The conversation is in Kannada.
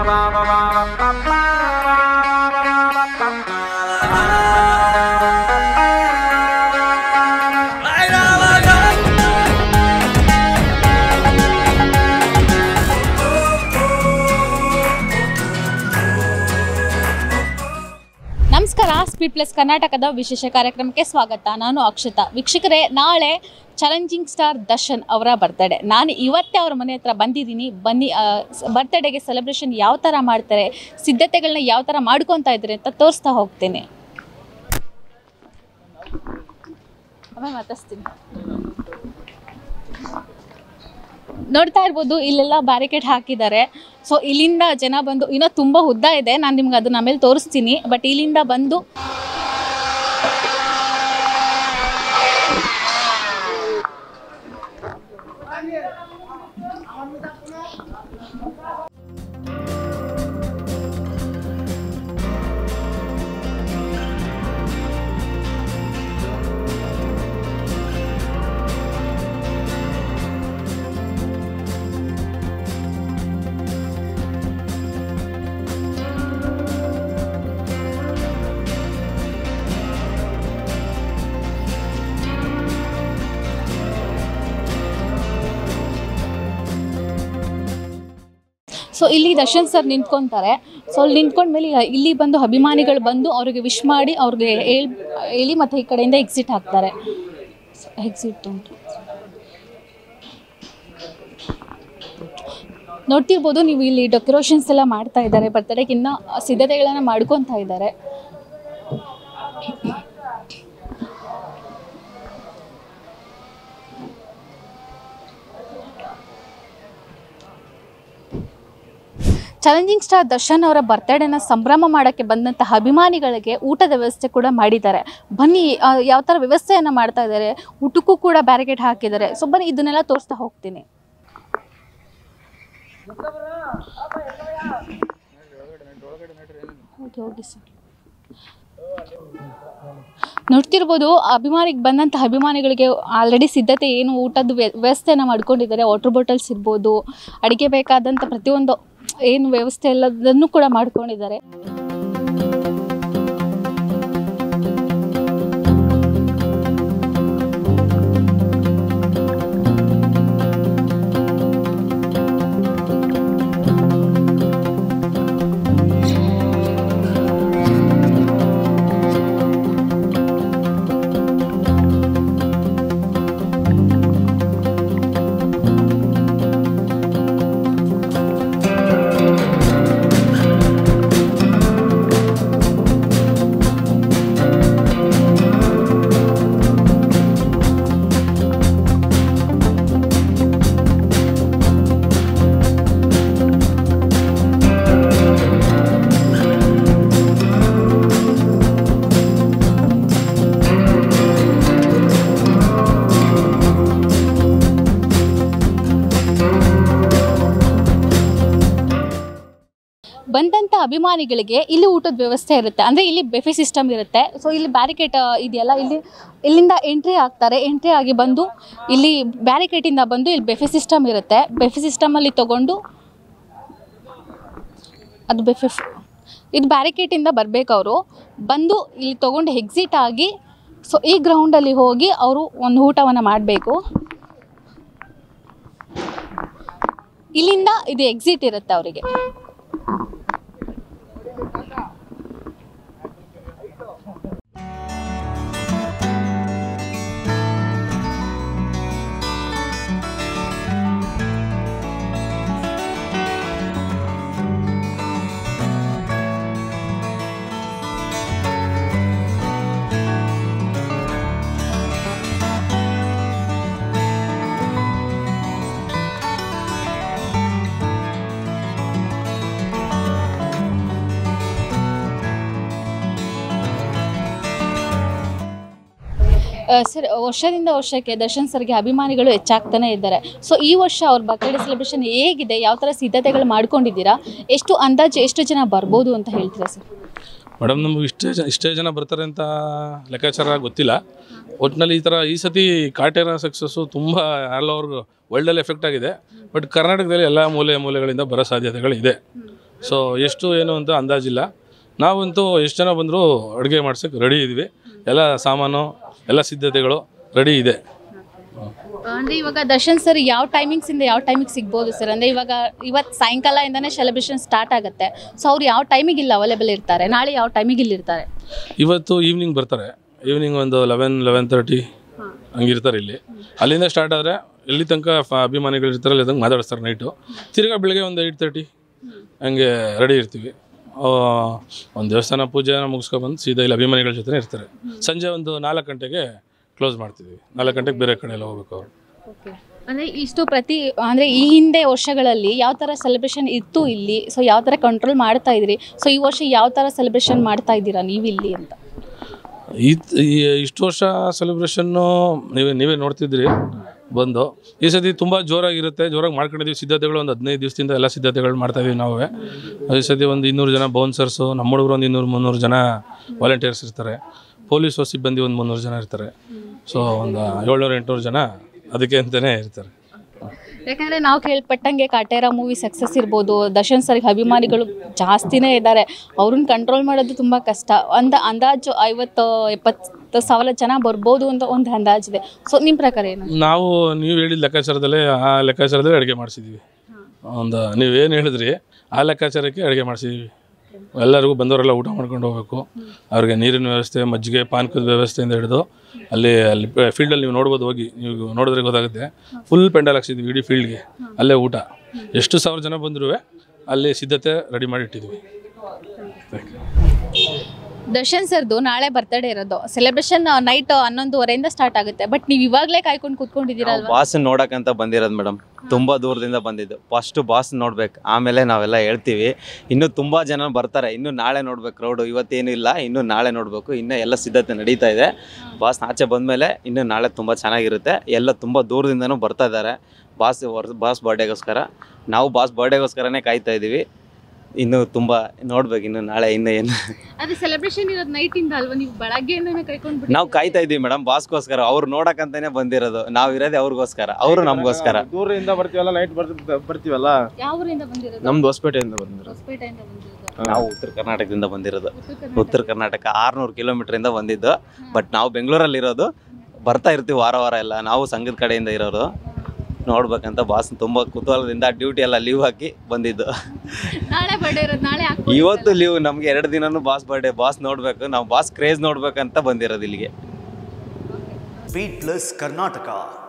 ನಮಸ್ಕಾರ ಸ್ಪೀಡ್ ಪ್ಲಸ್ ಕರ್ನಾಟಕದ ವಿಶೇಷ ಕಾರ್ಯಕ್ರಮಕ್ಕೆ ಸ್ವಾಗತ ನಾನು ಅಕ್ಷತಾ ವೀಕ್ಷಕರೇ ನಾಳೆ ಚಾಲೆಂಜಿಂಗ್ ಸ್ಟಾರ್ ದರ್ಶನ್ ಅವರ ಬರ್ತಡೇ ನಾನು ಇವತ್ತೇ ಅವ್ರ ಮನೆ ಹತ್ರ ಬಂದಿದ್ದೀನಿ ಬನ್ನಿ ಬರ್ತ್ಡೇಗೆ ಸೆಲೆಬ್ರೇಷನ್ ಯಾವ ಥರ ಮಾಡ್ತಾರೆ ಸಿದ್ಧತೆಗಳನ್ನ ಯಾವ ಥರ ಮಾಡ್ಕೊತಾ ಇದ್ದಾರೆ ಅಂತ ತೋರಿಸ್ತಾ ಹೋಗ್ತೇನೆ ಆಮೇಲೆ ಮಾತಾಡ್ತೀನಿ ನೋಡ್ತಾ ಇರ್ಬೋದು ಇಲ್ಲೆಲ್ಲ ಬ್ಯಾರಿಕೇಡ್ ಹಾಕಿದ್ದಾರೆ ಸೊ ಇಲ್ಲಿಂದ ಜನ ಬಂದು ಇನ್ನೂ ತುಂಬ ಉದ್ದ ಇದೆ ನಾನು ನಿಮ್ಗೆ ಅದನ್ನ ಆಮೇಲೆ ತೋರಿಸ್ತೀನಿ ಬಟ್ ಇಲ್ಲಿಂದ ಬಂದು ಸೊ ಇಲ್ಲಿ ದರ್ಶನ್ ಸರ್ ನಿಂತ್ಕೊತಾರೆ ಸೊ ಅಲ್ಲಿ ನಿಂತ್ಕೊಂಡ್ಮೇಲೆ ಇಲ್ಲಿ ಬಂದು ಅಭಿಮಾನಿಗಳು ಬಂದು ಅವ್ರಿಗೆ ವಿಶ್ ಮಾಡಿ ಅವ್ರಿಗೆ ಹೇಳ್ ಹೇಳಿ ಮತ್ತು ಈ ಕಡೆಯಿಂದ ಎಕ್ಸಿಟ್ ಹಾಕ್ತಾರೆ ಎಕ್ಸಿಟ್ ಉಂಟು ನೋಡ್ತಿರ್ಬೋದು ನೀವು ಇಲ್ಲಿ ಡೆಕೋರೇಷನ್ಸ್ ಎಲ್ಲ ಮಾಡ್ತಾ ಇದ್ದಾರೆ ಬರ್ತಡೇಗೆ ಇನ್ನೂ ಸಿದ್ಧತೆಗಳನ್ನು ಮಾಡ್ಕೊತಾ ಇದ್ದಾರೆ ಚಾಲೆಂಜಿಂಗ್ ಸ್ಟಾರ್ ದರ್ಶನ್ ಅವರ ಬರ್ತ್ಡೇನ ಸಂಭ್ರಮ ಮಾಡೋಕ್ಕೆ ಬಂದಂತಹ ಅಭಿಮಾನಿಗಳಿಗೆ ಊಟದ ವ್ಯವಸ್ಥೆ ಕೂಡ ಮಾಡಿದ್ದಾರೆ ಬನ್ನಿ ಆ, ಯಾವ ಥರ ವ್ಯವಸ್ಥೆಯನ್ನು ಮಾಡ್ತಾ ಇದ್ದಾರೆ ಊಟಕ್ಕೂ ಕೂಡ ಬ್ಯಾರಿಕೇಡ್ ಹಾಕಿದ್ದಾರೆ ಸೊ ಬನ್ನಿ ಇದನ್ನೆಲ್ಲ ತೋರಿಸ್ತಾ ಹೋಗ್ತೀನಿ ಹೋಗಿ ಹೋಗಿ ಸರ್ ನೋಡ್ತಿರ್ಬೋದು ಅಭಿಮಾನಿಗೆ ಬಂದಂತಹ ಅಭಿಮಾನಿಗಳಿಗೆ ಆಲ್ರೆಡಿ ಸಿದ್ಧತೆ ಏನು ಊಟದ ವ್ಯ- ವ್ಯವಸ್ಥೆನ ಮಾಡ್ಕೊಂಡಿದ್ದಾರೆ ವಾಟರ್ ಬಾಟಲ್ಸ್ ಇರ್ಬೋದು ಅಡಿಗೆ ಬೇಕಾದಂಥ ಪ್ರತಿಯೊಂದು ಏನು ವ್ಯವಸ್ಥೆ ಎಲ್ಲದನ್ನು ಕೂಡ ಮಾಡ್ಕೊಂಡಿದ್ದಾರೆ ಬಂದಂಥ ಅಭಿಮಾನಿಗಳಿಗೆ ಇಲ್ಲಿ ಊಟದ ವ್ಯವಸ್ಥೆ ಇರುತ್ತೆ ಅಂದರೆ ಇಲ್ಲಿ ಬೆಫೆ ಸಿಸ್ಟಮ್ ಇರುತ್ತೆ ಸೊ ಇಲ್ಲಿ ಬ್ಯಾರಿಕೇಡ್ ಇದೆಯಲ್ಲ ಇಲ್ಲಿ ಇಲ್ಲಿಂದ ಎಂಟ್ರಿ ಆಗ್ತಾರೆ ಎಂಟ್ರಿ ಆಗಿ ಬಂದು ಇಲ್ಲಿ ಬ್ಯಾರಿಕೇಟಿಂದ ಬಂದು ಇಲ್ಲಿ ಬೆಫೆ ಸಿಸ್ಟಮ್ ಇರುತ್ತೆ ಬೆಫೆ ಸಿಸ್ಟಮಲ್ಲಿ ತೊಗೊಂಡು ಅದು ಬೆಫೆ ಇದು ಬ್ಯಾರಿಕೇಟಿಂದ ಬರಬೇಕು ಅವರು ಬಂದು ಇಲ್ಲಿ ತೊಗೊಂಡು ಎಕ್ಸಿಟ್ ಆಗಿ ಸೊ ಈ ಗ್ರೌಂಡಲ್ಲಿ ಹೋಗಿ ಅವರು ಒಂದು ಊಟವನ್ನು ಮಾಡಬೇಕು ಇಲ್ಲಿಂದ ಇದು ಎಕ್ಸಿಟ್ ಇರುತ್ತೆ ಅವರಿಗೆ ಆ, ಸರ್ ವರ್ಷದಿಂದ ವರ್ಷಕ್ಕೆ ದರ್ಶನ್ ಸರ್ಗೆ ಅಭಿಮಾನಿಗಳು ಹೆಚ್ಚಾಗ್ತಾನೆ ಇದ್ದಾರೆ ಸೊ ಈ ವರ್ಷ ಅವ್ರ ಬರ್ತ್ಡೇ ಸೆಲೆಬ್ರೇಷನ್ ಹೇಗಿದೆ ಯಾವ ಥರ ಸಿದ್ಧತೆಗಳು ಮಾಡ್ಕೊಂಡಿದ್ದೀರಾ ಎಷ್ಟು ಅಂದಾಜು ಎಷ್ಟು ಜನ ಬರ್ಬೋದು ಅಂತ ಹೇಳ್ತೀರಾ ಸರ್ ಮೇಡಮ್ ನಮ್ಗೆ ಇಷ್ಟೇ ಜನ ಇಷ್ಟೇ ಜನ ಬರ್ತಾರೆ ಅಂತ ಲೆಕ್ಕಾಚಾರ ಗೊತ್ತಿಲ್ಲ ಒಟ್ಟಿನಲ್ಲಿ ಈ ಥರ ಈ ಸತಿ ಕಾಟೇರ ಸಕ್ಸಸ್ಸು ತುಂಬ ಆಲ್ ಓವರ್ ವರ್ಲ್ಡಲ್ಲಿ ಎಫೆಕ್ಟ್ ಆಗಿದೆ ಬಟ್ ಕರ್ನಾಟಕದಲ್ಲಿ ಎಲ್ಲ ಮೂಲೆ ಮೂಲೆಗಳಿಂದ ಬರೋ ಸಾಧ್ಯತೆಗಳಿದೆ ಸೊ ಎಷ್ಟು ಏನು ಅಂತ ಅಂದಾಜಿಲ್ಲ ನಾವಂತೂ ಎಷ್ಟು ಜನ ಬಂದರೂ ಅಡುಗೆ ಮಾಡ್ಸೋಕ್ಕೆ ರೆಡಿ ಇದ್ವಿ ಎಲ್ಲ ಸಾಮಾನು ಎಲ್ಲ ಸಿದ್ಧತೆಗಳು ರೆಡಿ ಇದೆ ಅಂದ್ರೆ ಇವಾಗ ದರ್ಶನ್ ಸರ್ ಯಾವ ಟೈಮಿಂಗ್ಸ್ ಇಂದ ಯಾವ ಟೈಮಿಗೆ ಸಿಗ್ಬೋದು ಸರ್ ಅಂದ್ರೆ ಇವಾಗ ಇವತ್ತು ಸಾಯಂಕಾಲದಿಂದನೇ ಸೆಲೆಬ್ರೇಷನ್ ಸ್ಟಾರ್ಟ್ ಆಗುತ್ತೆ ಸೊ ಅವ್ರು ಯಾವ ಟೈಮಿಗೆ ಇಲ್ಲ ಅವೈಲೇಬಲ್ ಇರ್ತಾರೆ ನಾಳೆ ಯಾವ ಟೈಮಿಗೆ ಇಲ್ಲಿ ಇರ್ತಾರೆ ಇವತ್ತು ಈವ್ನಿಂಗ್ ಬರ್ತಾರೆ ಈವ್ನಿಂಗ್ ಒಂದು ಲೆವೆನ್ ಲೆವೆನ್ ತರ್ಟಿ ಹಂಗಿರ್ತಾರೆ ಇಲ್ಲಿ ಅಲ್ಲಿಂದ ಸ್ಟಾರ್ಟ್ ಆದರೆ ಎಲ್ಲಿ ತನಕ ಫ ಅಭಿಮಾನಿಗಳು ಇರ್ತಾರೆ ಅಲ್ಲಿ ತನಕ ಮಾತಾಡಿಸ್ತಾರೆ ನೈಟು ತಿರ್ಗಾ ಬೆಳಗ್ಗೆ ಒಂದು ಏಯ್ಟ್ ತರ್ಟಿ ಹಂಗೆ ರೆಡಿ ಇರ್ತೀವಿ ಒಂದು ದೇವಸ್ಥಾನ ಪೂಜೆ ಮುಗಿಸ್ಕೊಬಂದು ಸೀದಾ ಇಲ್ಲಿ ಅಭಿಮಾನಿಗಳ ಜೊತೆ ಇರ್ತಾರೆ ಸಂಜೆ ಒಂದು ನಾಲ್ಕು ಗಂಟೆಗೆ ಕ್ಲೋಸ್ ಮಾಡ್ತಿದ್ವಿ ನಾಲ್ಕು ಗಂಟೆಗೆ ಬೇರೆ ಕಡೆ ಎಲ್ಲ ಹೋಗ್ಬೇಕು ಅವ್ರು ಅಂದ್ರೆ ಇಷ್ಟು ಪ್ರತಿ ಅಂದ್ರೆ ಈ ಹಿಂದೆ ವರ್ಷಗಳಲ್ಲಿ ಯಾವ ಥರ ಸೆಲೆಬ್ರೇಷನ್ ಇತ್ತು ಇಲ್ಲಿ ಸೊ ಯಾವ ಥರ ಕಂಟ್ರೋಲ್ ಮಾಡ್ತಾ ಇದ್ರಿ ಸೊ ಈ ವರ್ಷ ಯಾವ ಥರ ಸೆಲೆಬ್ರೇಷನ್ ಮಾಡ್ತಾ ಇದ್ದೀರಾ ನೀವು ಇಲ್ಲಿ ಅಂತ ಈ ಈ ಇಷ್ಟು ವರ್ಷ ಸೆಲೆಬ್ರೇಷನ್ನು ನೀವೇ ನೀವೇ ನೋಡ್ತಿದ್ರಿ ಬಂದು ಈ ಸತಿ ತುಂಬ ಜೋರಾಗಿರುತ್ತೆ ಜೋರಾಗಿ ಮಾಡ್ಕೊಂಡಿದ್ದೀವಿ ಸಿದ್ಧತೆಗಳು ಒಂದು ಹದಿನೈದು ದಿವಸದಿಂದ ಎಲ್ಲ ಸಿದ್ಧತೆಗಳು ಮಾಡ್ತಾಯಿದ್ದೀವಿ ನಾವು ಈ ಸತಿ ಒಂದು ಇನ್ನೂರು ಜನ ಬೌನ್ಸರ್ಸು ನಮ್ಮ ಹುಡುಗರು ಒಂದು ಇನ್ನೂರು ಮುನ್ನೂರು ಜನ ವಾಲಂಟಿಯರ್ಸ್ ಇರ್ತಾರೆ ಪೊಲೀಸ್ ಸಿಬ್ಬಂದಿ ಒಂದು ಮುನ್ನೂರು ಜನ ಇರ್ತಾರೆ ಸೊ ಒಂದು ಏಳ್ನೂರು ಎಂಟುನೂರು ಜನ ಅದಕ್ಕೆ ಅಂತಲೇ ಇರ್ತಾರೆ ಯಾಕಂದ್ರೆ ನಾವು ಕೇಳ್ಪಟ್ಟಂಗೆ ಕಾಟೇರ ಮೂವಿ ಸಕ್ಸಸ್ ಇರ್ಬೋದು ದರ್ಶನ್ ಸರ್ಗೆ ಅಭಿಮಾನಿಗಳು ಜಾಸ್ತಿನೇ ಇದ್ದಾರೆ ಅವ್ರನ್ನ ಕಂಟ್ರೋಲ್ ಮಾಡೋದು ತುಂಬ ಕಷ್ಟ ಒಂದು ಅಂದಾಜು ಐವತ್ತು ಎಪ್ಪತ್ತು ಸಾವಿರ ಜನ ಬರ್ಬೋದು ಅಂತ ಒಂದು ಅಂದಾಜಿದೆ ಸೊ ನಿಮ್ಮ ಪ್ರಕಾರ ಏನು ನಾವು ನೀವು ಹೇಳಿದ ಲೆಕ್ಕಾಚಾರದಲ್ಲೇ ಆ ಲೆಕ್ಕಾಚಾರದಲ್ಲೇ ಅಡುಗೆ ಮಾಡಿಸಿದ್ದೀವಿ ಒಂದು ನೀವೇನು ಹೇಳಿದ್ರಿ ಆ ಲೆಕ್ಕಾಚಾರಕ್ಕೆ ಅಡುಗೆ ಮಾಡಿಸಿದ್ದೀವಿ ಎಲ್ಲರಿಗೂ ಬಂದವರೆಲ್ಲ ಊಟ ಮಾಡ್ಕೊಂಡು ಹೋಗ್ಬೇಕು ಅವ್ರಿಗೆ ನೀರಿನ ವ್ಯವಸ್ಥೆ ಮಜ್ಜಿಗೆ ಪಾನಕದ ವ್ಯವಸ್ಥೆಯಿಂದ ಹಿಡಿದು ಅಲ್ಲಿ ಅಲ್ಲಿ ಫೀಲ್ಡಲ್ಲಿ ನೀವು ನೋಡ್ಬೋದು ಹೋಗಿ ನೀವು ನೋಡಿದ್ರೆ ಗೊತ್ತಾಗುತ್ತೆ ಫುಲ್ ಪೆಂಡಲ್ ಹಾಕ್ಸಿದ್ವಿ ಇಡೀ ಫೀಲ್ಡ್ಗೆ ಅಲ್ಲೇ ಊಟ ಎಷ್ಟು ಸಾವಿರ ಜನ ಬಂದರೂ ಅಲ್ಲಿ ಸಿದ್ಧತೆ ರೆಡಿ ಮಾಡಿ ಇಟ್ಟಿದ್ವಿ ಥ್ಯಾಂಕ್ ಯು ದರ್ಶನ್ ಸರ್ದು ನಾಳೆ ಬರ್ತಡೇ ಇರೋದು ಸೆಲೆಬ್ರೇಷನ್ ನೈಟ್ ಹನ್ನೊಂದುವರೆಯಿಂದ ಸ್ಟಾರ್ಟ್ ಆಗುತ್ತೆ ಬಟ್ ನೀವು ಇವಾಗಲೇ ಕಾಯ್ಕೊಂಡು ಕೂತ್ಕೊಂಡಿದ್ದೀರಲ್ವಾ ಬಾಸ್ ನೋಡಕ್ಕಂತ ಬಂದಿರೋದು ಮೇಡಮ್ ತುಂಬಾ ದೂರದಿಂದ ಬಂದಿದ್ದು ಫಸ್ಟ್ ಬಾಸ್ ನೋಡ್ಬೇಕು ಆಮೇಲೆ ನಾವೆಲ್ಲ ಹೇಳ್ತೀವಿ ಇನ್ನು ತುಂಬಾ ಜನ ಬರ್ತಾರೆ ಇನ್ನು ನಾಳೆ ನೋಡ್ಬೇಕು ಕ್ರೌಡು ಇವತ್ತೇನು ಇಲ್ಲ ಇನ್ನು ನಾಳೆ ನೋಡ್ಬೇಕು ಇನ್ನು ಎಲ್ಲ ಸಿದ್ಧತೆ ನಡೀತಾ ಇದೆ ಬಾಸ್ ಆಚೆ ಬಂದಮೇಲೆ ಇನ್ನು ನಾಳೆ ತುಂಬ ಚೆನ್ನಾಗಿರುತ್ತೆ ಎಲ್ಲ ತುಂಬ ದೂರದಿಂದನೂ ಬರ್ತಾ ಇದ್ದಾರೆ ಬಾಸ್ ಬಾಸ್ ಬರ್ಡೇಗೋಸ್ಕರ ನಾವು ಬಾಸ್ ಬರ್ಡೇಗೋಸ್ಕರನೇ ಕಾಯ್ತಾ ಇದ್ದೀವಿ ಇನ್ನು ತುಂಬ ನೋಡ್ಬೇಕು ಇನ್ನು ನಾಳೆ ಇನ್ನು ಏನು ಅದು ಸೆಲೆಬ್ರೇಷನ್ ಇರೋದು ನೈಟ್ ಇಂದ ಅಲ್ವಾ ನೀವು ಬೆಳಗ್ಗೆಯಿಂದನೇ ಕಾಯ್ಕೊಂಡು ನಾವು ಕಾಯ್ತಾ ಇದ್ದೀವಿ ಮೇಡಮ್ ಬಾಸ್ಗೋಸ್ಕರ ಅವ್ರು ನೋಡಕ್ಕಂತಾನೆ ಬಂದಿರೋದು ನಾವು ಇರೋದೇ ಅವ್ರಿಗೋಸ್ಕರ ಅವರು ನಮಗೋಸ್ಕರ ದೂರದಿಂದ ಬರ್ತೀವಲ್ಲ ನೈಟ್ ಬರ್ತೀವಲ್ಲ ಯಾವ ಊರಿಂದ ಬಂದಿರೋದು ನಮ್ದು ಹೊಸಪೇಟೆಯಿಂದ ಬಂದಿರೋದು ಹೊಸಪೇಟೆಯಿಂದ ಬಂದಿರೋದು ನಾವು ಉತ್ತರ ಕರ್ನಾಟಕದಿಂದ ಬಂದಿರೋದು ಉತ್ತರ ಕರ್ನಾಟಕ. ಉತ್ತರ ಕರ್ನಾಟಕ ಆರ್ನೂರು ಕಿಲೋಮೀಟ್ರಿಂದ ಬಂದಿದ್ದು ಬಟ್ ನಾವು ಬೆಂಗಳೂರಲ್ಲಿ ಇರೋದು ಬರ್ತಾ ಇರ್ತೀವಿ ವಾರ ವಾರ ಎಲ್ಲ ನಾವು ಸಂಘದ ಕಡೆಯಿಂದ ಇರೋರು ನೋಡ್ಬೇಕಂತ ಬಾಸ್ ತುಂಬ ಕುತೂಹಲದಿಂದ ಡ್ಯೂಟಿ ಎಲ್ಲ ಲೀವ್ ಹಾಕಿ ಬಂದಿದ್ದು ನಾಳೆ ಬರ್ಡೇ ಇರೋದು ನಾಳೆ ಹಾಕ್ಬೋದು ಇವತ್ತು ಲೀವ್ ನಮ್ಗೆ ಎರಡು ದಿನನೂ ಬಾಸ್ ಬರ್ಡೇ ಬಾಸ್ ನೋಡ್ಬೇಕು ನಾವು ಬಾಸ್ ಕ್ರೇಜ್ ನೋಡ್ಬೇಕಂತ ಬಂದಿರೋದು ಇಲ್ಲಿಗೆ ಸ್ಪೀಡ್ ಪ್ಲಸ್ ಕರ್ನಾಟಕ